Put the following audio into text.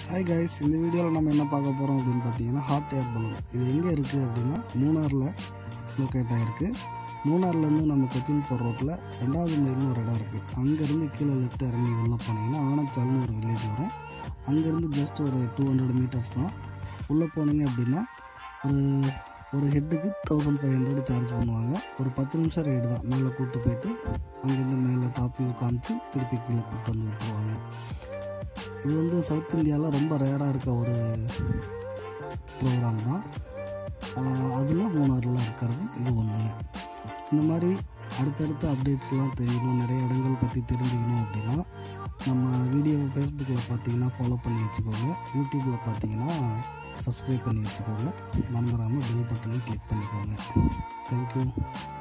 hi guys இந்த வீடியோவில் நம்ம என்ன பார்க்க போகிறோம் அப்படின்னு பார்த்தீங்கன்னா ஹாட் ஏர் பலூன் இது எங்கே இருக்குது அப்படின்னா மூணாரில் லொக்கேட் ஆகிருக்கு மூணார்லேருந்து நம்ம கொச்சின் போகிற ரோட்டில் ரெண்டாவது மைல்னு ஒரு இடம் இருக்குது அங்கேருந்து கீழே லெஃப்ட் இறங்கி உள்ளே போனீங்கன்னா ஆனச்சால்னு ஒரு வில்லேஜ் வரும் அங்கேருந்து ஜஸ்ட் ஒரு டூ ஹண்ட்ரட் மீட்டர்ஸ் தான் உள்ளே போனீங்க அப்படின்னா ஒரு ஒரு ஹெட்டுக்கு தௌசண்ட் ஃபைவ் ஹண்ட்ரட் சார்ஜ் பண்ணுவாங்க ஒரு பத்து நிமிஷம் ரைடு தான் மேலே கூப்பிட்டு போயிட்டு அங்கேருந்து மேலே டாப் வியூ காமிச்சு திருப்பி கீழே கூப்பிட்டு வந்து விட்டுருவாங்க இது வந்து சவுத் இந்தியாவில் ரொம்ப ரேராக இருக்க ஒரு ப்ரோக்ராம் தான் அதில் மூணாறில் இருக்கிறது இது ஒன்றுங்க இந்த மாதிரி அடுத்தடுத்த அப்டேட்ஸ்லாம் தெரியணும் நிறைய இடங்கள் பற்றி தெரிஞ்சுக்கணும் அப்படின்னா நம்ம வீடியோவை ஃபேஸ்புக்கில் பார்த்தீங்கன்னா ஃபாலோ பண்ணி வச்சுக்கோங்க யூடியூப்பில் பார்த்தீங்கன்னா சப்ஸ்கிரைப் பண்ணி வச்சுக்கோங்க மறந்துடாமல் பெல் பட்டனை கிளிக் பண்ணிக்கோங்க தேங்க்யூ